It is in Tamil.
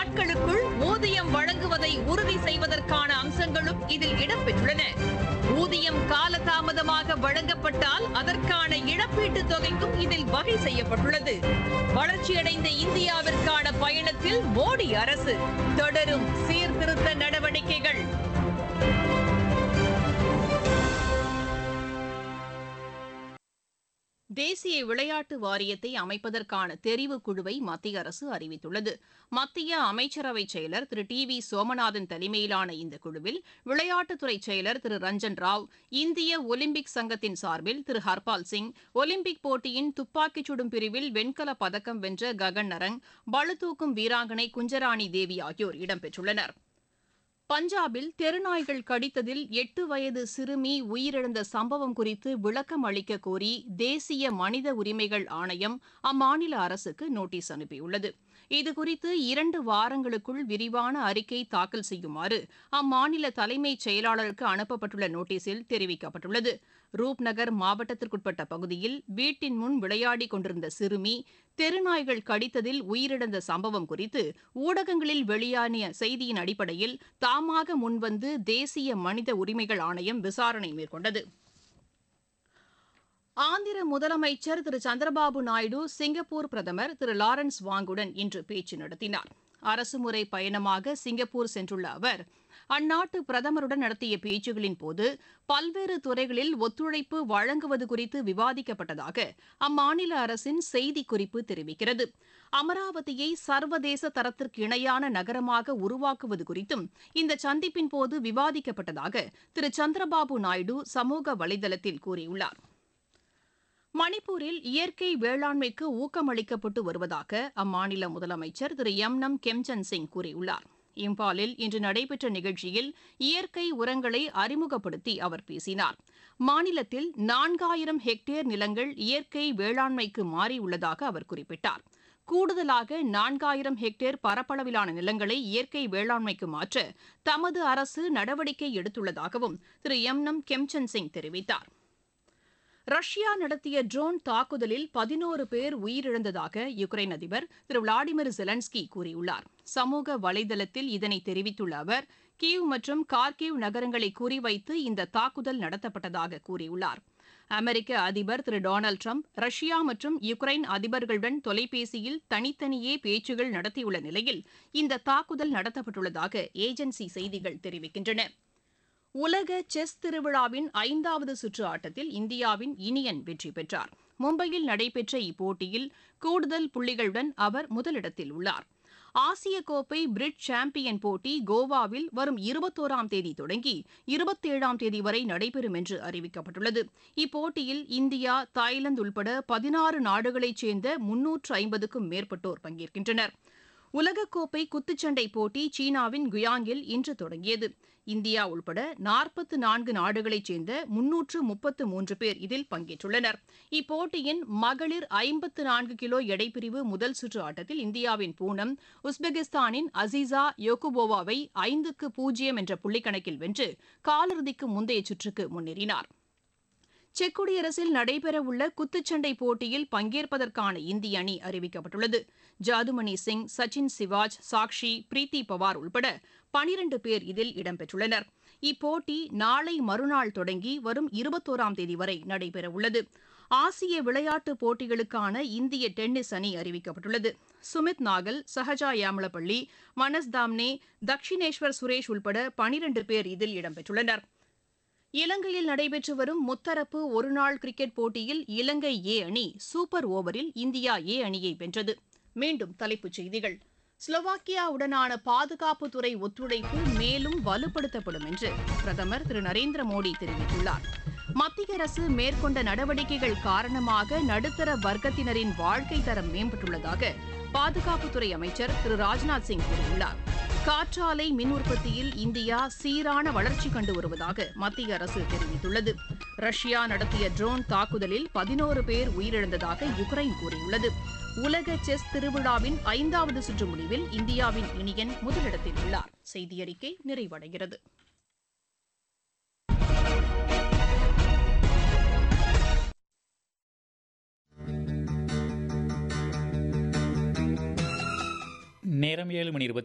நாட்களுக்குள் ஊதியம் வழங்குவதை உறுதி செய்வதற்கான அம்சங்களும் இதில் இடம்பெற்றுள்ளன ஊதியம் காலதாமதமாக வழங்கப்பட்டால் அதற்கான இழப்பீட்டுத் தொகைக்கும் இதில் வகை செய்யப்பட்டுள்ளது வளர்ச்சியடைந்த இந்தியாவிற்கான பயணத்தில் மோடி அரசு தொடரும் சீர்திருத்த நடவடிக்கைகள் தேசிய விளையாட்டு வாரியத்தை அமைப்பதற்கான தெரிவுக் குழுவை மத்திய அரசு அறிவித்துள்ளது மத்திய அமைச்சரவை செயலர் திரு டி வி சோமநாதன் தலைமையிலான இந்த குழுவில் விளையாட்டுத்துறை செயலர் திரு ரஞ்சன் ராவ் இந்திய ஒலிம்பிக் சங்கத்தின் சார்பில் திரு ஹர்பால் சிங் ஒலிம்பிக் போட்டியின் துப்பாக்கிச் சுடும் பிரிவில் வெண்கலப் பதக்கம் வென்ற ககன் நரங் பளுதூக்கும் வீராங்கனை குஞ்சராணி தேவி ஆகியோர் இடம்பெற்றுள்ளனர் பஞ்சாபில் தெருநாய்கள் கடித்ததில் எட்டு வயது சிறுமி உயிரிழந்த சம்பவம் குறித்து விளக்கம் அளிக்க கோரி தேசிய மனித உரிமைகள் ஆணையம் அம்மாநில அரசுக்கு நோட்டீஸ் அனுப்பியுள்ளது இதுகுறித்து இரண்டு வாரங்களுக்குள் விரிவான அறிக்கை தாக்கல் செய்யுமாறு அம்மாநில தலைமைச் செயலாளருக்கு அனுப்பப்பட்டுள்ள நோட்டீஸில் தெரிவிக்கப்பட்டுள்ளது ரூப்நகர் மாவட்டத்திற்குட்பட்ட பகுதியில் வீட்டின் முன் விளையாடிக் கொண்டிருந்த சிறுமி தெருநாய்கள் கடித்ததில் உயிரிழந்த சம்பவம் குறித்து ஊடகங்களில் வெளியான செய்தியின் அடிப்படையில் தாமாக முன்வந்து தேசிய மனித உரிமைகள் ஆணையம் விசாரணை மேற்கொண்டது ஆந்திர முதலமைச்சர் திரு சந்திரபாபு நாயுடு சிங்கப்பூர் பிரதமர் திரு லாரன்ஸ் வாங்குடன் இன்று பேச்சு நடத்தினார் அரசுமுறை பயணமாக சிங்கப்பூர் சென்றுள்ள அவர் அந்நாட்டு பிரதமருடன் நடத்திய பேச்சுகளின் போது பல்வேறு துறைகளில் ஒத்துழைப்பு வழங்குவது குறித்து விவாதிக்கப்பட்டதாக அம்மாநில அரசின் செய்திக்குறிப்பு தெரிவிக்கிறது அமராவதியை சர்வதேச தரத்திற்கு இணையான நகரமாக உருவாக்குவது குறித்தும் இந்த சந்திப்பின் போது விவாதிக்கப்பட்டதாக திரு சந்திரபாபு நாயுடு சமூக வலைதளத்தில் கூறியுள்ளார் மணிப்பூரில் இயற்கை வேளாண்மைக்கு ஊக்கமளிக்கப்பட்டு வருவதாக அம்மாநில முதலமைச்சர் திரு எம் நம் கெம்சந்த் சிங் கூறியுள்ளார் இம்பாலில் இன்று நடைபெற்ற நிகழ்ச்சியில் இயற்கை உரங்களை அறிமுகப்படுத்தி அவர் பேசினார் மாநிலத்தில் நான்காயிரம் ஹெக்டேர் நிலங்கள் இயற்கை வேளாண்மைக்கு மாறியுள்ளதாக அவர் குறிப்பிட்டார் கூடுதலாக நான்காயிரம் ஹெக்டேர் பரப்பளவிலான நிலங்களை இயற்கை வேளாண்மைக்கு மாற்ற தமது அரசு நடவடிக்கை எடுத்துள்ளதாகவும் திரு எம் நம் கெம்சந்த் சிங் தெரிவித்தார் ரஷ்யா நடத்திய ட்ரோன் தாக்குதலில் பதினோரு பேர் உயிரிழந்ததாக யுக்ரைன் அதிபர் திரு விளாடிமிர் ஜெலன்ஸ்கி கூறியுள்ளார் சமூக வலைதளத்தில் இதனை தெரிவித்துள்ள அவர் கீவ் மற்றும் கார்கிவ் நகரங்களை குறிவைத்து இந்த தாக்குதல் நடத்தப்பட்டதாக கூறியுள்ளார் அமெரிக்க அதிபர் திரு டொனால்டு ட்ரம்ப் ரஷ்யா மற்றும் யுக்ரைன் அதிபர்களுடன் தொலைபேசியில் தனித்தனியே பேச்சுகள் நடத்தியுள்ள நிலையில் இந்த தாக்குதல் நடத்தப்பட்டுள்ளதாக ஏஜென்சி செய்திகள் தெரிவிக்கின்றன உலக செஸ் திருவிழாவின் ஐந்தாவது சுற்று ஆட்டத்தில் இந்தியாவின் இனியன் வெற்றி பெற்றார் மும்பையில் நடைபெற்ற இப்போட்டியில் கூடுதல் புள்ளிகளுடன் அவர் முதலிடத்தில் உள்ளார் ஆசிய கோப்பை பிரிட் சாம்பியன் போட்டி கோவாவில் வரும் இருபத்தோராம் தேதி தொடங்கி இருபத்தேழாம் தேதி வரை நடைபெறும் என்று அறிவிக்கப்பட்டுள்ளது இப்போட்டியில் இந்தியா தாய்லாந்து உள்பட பதினாறு நாடுகளைச் சேர்ந்த முன்னூற்று ஐம்பதுக்கும் மேற்பட்டோர் பங்கேற்கின்றனர் உலகக்கோப்பை குத்துச்சண்டை போட்டி சீனாவின் குயாங்கில் இன்று தொடங்கியது இந்தியா உள்பட நாற்பத்து நான்கு நாடுகளைச் சேர்ந்த முன்னூற்று முப்பத்து மூன்று பேர் இதில் பங்கேற்றுள்ளனர் இப்போட்டியின் மகளிர் ஐம்பத்து நான்கு கிலோ எடைப்பிரிவு முதல் சுற்று ஆட்டத்தில் இந்தியாவின் பூனம் உஸ்பெகிஸ்தானின் அசீசா யோகுபோவாவை ஐந்துக்கு பூஜ்ஜியம் என்ற புள்ளிக்கணக்கில் வென்று காலிறுதிக்கு முந்தைய சுற்றுக்கு முன்னேறினார் செக் குடியரசில் நடைபெறவுள்ள குத்துச்சண்டை போட்டியில் பங்கேற்பதற்கான இந்திய அணி அறிவிக்கப்பட்டுள்ளது ஜாதுமணி சிங் சச்சின் சிவாஜ் சாக்ஷி பிரீத்தி பவார் உள்பட பனிரண்டு பேர் இதில் இடம்பெற்றுள்ளனர் இப்போட்டி நாளை மறுநாள் தொடங்கி வரும் இருபத்தோராம் தேதி வரை நடைபெறவுள்ளது ஆசிய விளையாட்டுப் போட்டிகளுக்கான இந்திய டென்னிஸ் அணி அறிவிக்கப்பட்டுள்ளது சுமித் நாகல் சஹஜா யாமளப்பள்ளி மனஸ் தாம்னே தக்ஷினேஸ்வர் சுரேஷ் உள்பட பனிரண்டு பேர் இதில் இடம்பெற்றுள்ளனர் இலங்கையில் நடைபெற்று வரும் முத்தரப்பு ஒருநாள் கிரிக்கெட் போட்டியில் இலங்கை ஏ அணி சூப்பர் ஓவரில் இந்தியா ஏ அணியை வென்றது மீண்டும் தலைப்புச் செய்திகள் ஸ்லோவாக்கியாவுடனான பாதுகாப்புத்துறை ஒத்துழைப்பு மேலும் வலுப்படுத்தப்படும் என்று பிரதமர் திரு நரேந்திர மோடி தெரிவித்துள்ளார் மத்திய அரசு மேற்கொண்ட நடவடிக்கைகள் காரணமாக நடுத்தர வர்க்கத்தினரின் வாழ்க்கை தரம் மேம்பட்டுள்ளதாக பாதுகாப்புத்துறை அமைச்சர் திரு ராஜ்நாத் சிங் கூறியுள்ளார் காற்றாலை மின் உற்பத்தியில் இந்தியா சீரான வளர்ச்சி கண்டு வருவதாக மத்திய அரசு தெரிவித்துள்ளது ரஷ்யா நடத்திய ட்ரோன் தாக்குதலில் பதினோரு பேர் உயிரிழந்ததாக யுக்ரைன் கூறியுள்ளது உலக செஸ் திருவிழாவின் ஐந்தாவது சுற்று முடிவில் இந்தியாவின் இனியன் முதலிடத்தில் உள்ளார் செய்தியறிக்கை நிறைவடைகிறது நேரம் ஏழு மணி இருபத்தி